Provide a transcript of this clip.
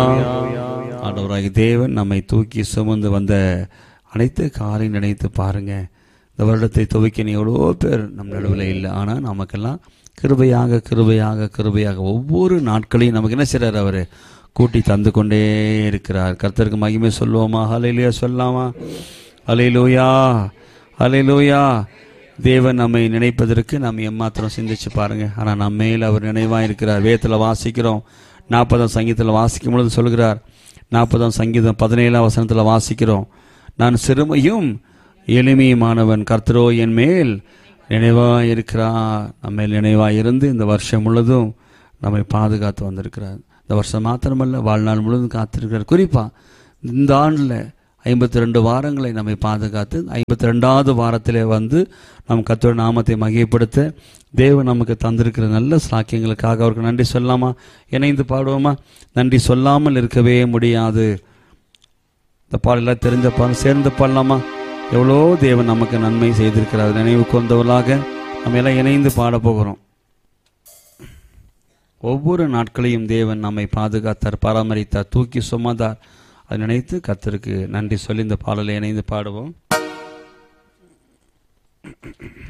ஆண்டவராகி தேவன் நம்மை தூக்கி சுமந்து வந்த அனைத்து காலையும் நினைத்து பாருங்க இந்த வருடத்தை துவைக்க நீ எவ்வளோ பேர் நம் நடுவில் இல்லை ஆனால் நமக்கெல்லாம் கிருபையாக கிருபையாக கிருபையாக ஒவ்வொரு நாட்களையும் நமக்கு என்ன செய்றார் அவர் கூட்டி தந்து கொண்டே இருக்கிறார் கர்த்தருக்கு மகிமை சொல்லுவோமா ஹலையிலையா சொல்லாமா அலையிலோயா அலையிலோயா தேவன் நம்மை நினைப்பதற்கு நாம் எம்மாத்திரம் சிந்திச்சு பாருங்க ஆனால் நம்ம மேல் அவர் நினைவாக இருக்கிறார் வேதத்தில் வாசிக்கிறோம் நாற்பதாம் சங்கீதத்தில் வாசிக்கும் பொழுது சொல்கிறார் நாற்பதாம் சங்கீதம் பதினேழாம் வசனத்தில் வாசிக்கிறோம் நான் சிறுமையும் எளிமையுமானவன் கர்த்தரோ என் மேல் நினைவாக இருக்கிறார் நம்ம மேல் நினைவாக இருந்து இந்த வருஷம் முழுதும் நம்மை பாதுகாத்து வந்திருக்கிறார் இந்த வருஷம் மாத்திரமல்ல வாழ்நாள் முழுவதும் காத்திருக்கிறார் குறிப்பாக இந்த ஆண்டில் ஐம்பத்தி ரெண்டு வாரங்களை நம்மை பாதுகாத்து ஐம்பத்தி ரெண்டாவது வாரத்திலே வந்து நம் கத்தோட நாமத்தை மகிமைப்படுத்த தேவன் நமக்கு தந்திருக்கிற நல்ல சாக்கியங்களுக்காக அவருக்கு நன்றி சொல்லாமா இணைந்து பாடுவோமா நன்றி சொல்லாமல் இருக்கவே முடியாது இந்த பாடலாம் தெரிஞ்ச பாடல் சேர்ந்து பாடலாமா எவ்வளோ தேவன் நமக்கு நன்மை செய்திருக்கிறார் நினைவு கொண்டவர்களாக நம்ம எல்லாம் இணைந்து பாட போகிறோம் ஒவ்வொரு நாட்களையும் தேவன் நம்மை பாதுகாத்தார் பராமரித்தார் தூக்கி சுமந்தார் அதை நினைத்து கர்த்தருக்கு நன்றி சொல்லி இந்த பாடலை இணைந்து பாடுவோம்